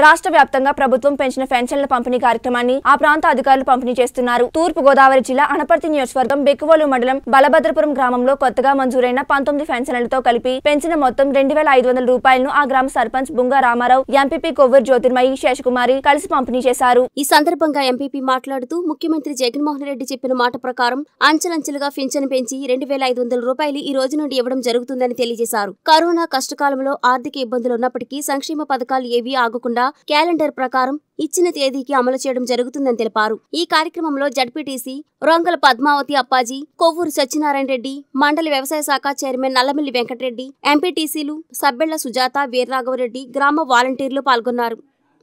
రాష్ట్ర వ్యాప్తంగా ప్రభుత్వం పెంచిన పెన్షన్ల పంపిణీ కార్యక్రమాన్ని ఆ ప్రాంత అధికారులు పంపిణీ చేస్తున్నారు తూర్పు గోదావరి జిల్లా అనపర్తి నియోజకవర్గం బెక్కువోలు మండలం బలభద్రపురం గ్రామంలో కొత్తగా మంజూరైన పంతొమ్మిది పెన్షన్లతో కలిపి పెంచిన మొత్తం రెండు వేల ఐదు వందల రూపాయలను ఆ గ్రామ సర్పంచ్ బుంగా రామారావు ఎంపీపీ కొవ్వూరు జ్యోతిర్మయి శేషకుమారి కలిసి పంపిణీ చేశారు ఈ సందర్భంగా ఎంపీపీ మాట్లాడుతూ ముఖ్యమంత్రి జగన్మోహన్ రెడ్డి చెప్పిన మాట ప్రకారం అంచెలంచెలుగా పింఛను పెంచి రెండు వేల ఐదు వందల రూపాయలు ఈ రోజు నుండి ఇవ్వడం జరుగుతుందని తెలియజేశారు కరోనా కష్టకాలంలో ఆర్థిక ఇబ్బందులు ఉన్నప్పటికీ సంక్షేమ పథకాలు ఏవీ ఆగకుండా క్యాలెండర్ ప్రకారం ఇచ్చిన తేదీకి అమలు చేయడం జరుగుతుందని తెలిపారు ఈ కార్యక్రమంలో జడ్పీటీసీ రొంగల పద్మావతి అప్పాజీ కొవ్వూరు సత్యనారాయణ రెడ్డి మండలి వ్యవసాయ శాఖ చైర్మన్ నల్లమిల్లి వెంకటరెడ్డి ఎంపీటీసీలు సబ్బెళ్ల సుజాత వీర్రాఘవరెడ్డి గ్రామ వాలంటీర్లు పాల్గొన్నారు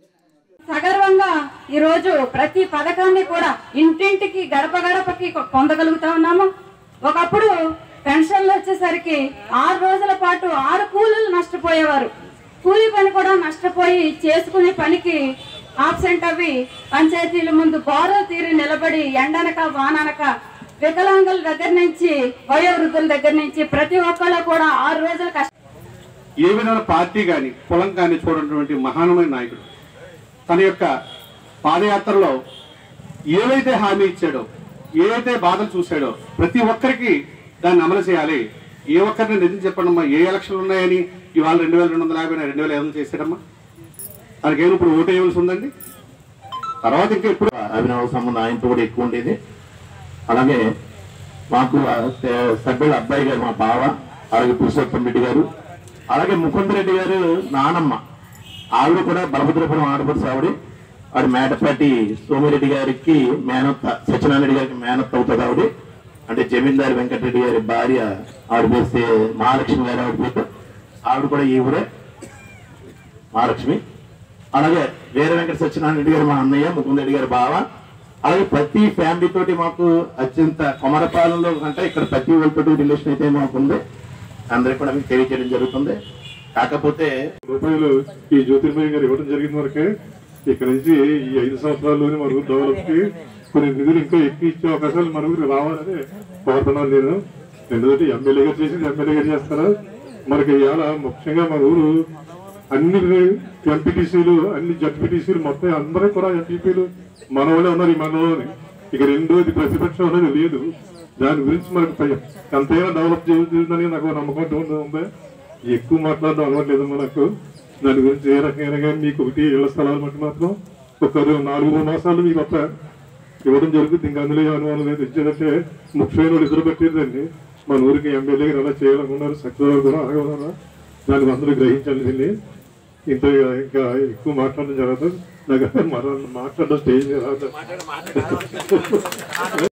సగర్వంగా ఈరోజు ప్రతి పథకాన్ని కూడా ఇంటింటికి గడప గడపకి పొందగలుగుతా ఉన్నాము ఒకప్పుడు పెన్షన్లు వచ్చేసరికి ఆరు రోజుల పాటు ఆరు కూలీలు నష్టపోయేవారు కూలీ పని కూడా నష్టపోయి చేసుకునే పనికి ఆబ్సెంట్ అవి పంచాయతీల ముందు బారో తీరి నిలబడి ఎండనక వాననక వికలాంగుల దగ్గర నుంచి వయోవృద్ధుల దగ్గర నుంచి ప్రతి ఒక్కళ్ళు కూడా ఆరు రోజులు కష్ట ఏ విధమైన పార్టీ కానీ కులం కానీ చూడనటువంటి మహానమైన నాయకుడు తన యొక్క పాదయాత్రలో ఏవైతే హామీ ఇచ్చాడో ఏవైతే బాధలు చూశాడో ప్రతి ఒక్కరికి దాన్ని అమలు చేయాలి ఏ ఒక్కరిని నిజం చెప్పండమ్మా ఏ ఎలక్షన్లు ఉన్నాయని ఇవాళ రెండు వేల రెండు వందల యాభై రెండు వేల ఐదు వందలు చేశాడమ్మా తనకేమో ఇప్పుడు ఓటు వేయవలసి ఉందండి తర్వాత ఇంకా ఇప్పుడు అభినవ సంబంధం ఆయనతో కూడా ఎక్కువ ఉండేది అలాగే మాకు ఆ స- సభ్యుల అబ్బాయి గారు మా బావ అలాగే పురుషోత్తం రెడ్డి గారు అలాగే ముకుంద రెడ్డి గారు నానమ్మ ఆవిడ కూడా బలభద్రపురం ఆడపడుచు ఆవిడ ఆవిడ మేటపాటి సోమిరెడ్డి గారికి మేనత్త సత్యనారాయణ రెడ్డి గారికి మేనత్త అవుతుంది ఆవిడ అంటే జమీందారు వెంకటరెడ్డి గారి భార్య ఆవిడ పేస్తే మహాలక్ష్మి గారు ఆవిడ పేరు ఆవిడ కూడా ఈ ఊరే మహాలక్ష్మి అలాగే వీర వెంకట సత్యనారాయణ రెడ్డి గారు మా అన్నయ్య ముకుంద రెడ్డి గారి బావ అలాగే ప్రతి ఫ్యామిలీ తోటి మాకు అత్యంత కొమరపాలెంలో అంటే ఇక్కడ ప్రతి వాళ్ళతో రిలేషన్ అయితే మాకు ఉంది అందరికి కూడా మీకు తెలియజేయడం జరుగుతుంది కాకపోతే రూపాయలు ఈ జ్యోతిర్మయ్య గారు ఇవ్వడం జరిగిన వరకే ఇక్కడ నుంచి ఈ ఐదు సంవత్సరాల్లోనే మన ఊరు డెవలప్ కి కొన్ని నిధులు ఇంకా ఎక్కువ ఇచ్చే అవకాశాలు మన ఊరికి రావాలని కోరుతున్నాను నేను ఎందుకంటే ఎమ్మెల్యే గారు చేసింది ఎమ్మెల్యే గారు చేస్తారా మనకి ఇవాళ ముఖ్యంగా మన ఊరు అన్ని ఎంపీటీసీలు అన్ని జడ్పీటీసీలు మొత్తం అందరూ కూడా ఎంపీపీలు మన వాళ్ళే ఉన్నారు ఈ మనలోని ఇక రెండోది ప్రతిపక్షం అనేది లేదు దాని గురించి మనకు పై- ఎంతైనా డెవలప్ చేస్తుందని నాకు నమ్మకం ఉంది ఉంది. ఎక్కువ మాట్లాడడం అలవాట్లేదు మనకు దాని గురించి ఏ రకమైన కానీ మీకు ఒకటి ఇళ్ల స్థలాలు మట్టి మాత్రం ఒక రెండు- నాలుగు మాసాలు మీకు ఒక ఇవ్వడం జరుగుతుంది ఇంకా అందులో ఏ అనుమానం లేదు ఇచ్చేదంటే ముఖ్యమైన వాళ్ళు ఇద్దరు పెట్టేదండి మన ఊరికి ఎమ్మెల్యే గారు ఎలా చేయాలనుకున్నారు సక్సెస్ కూడా ఆగమన్నారు దాన్ని అందరూ గ్రహించాలి దీన్ని ఇంత ఇంకా ఎక్కువ మాట్లాడడం జరగదు నాకు మాట్లాడడం స్టేజ్ రాదు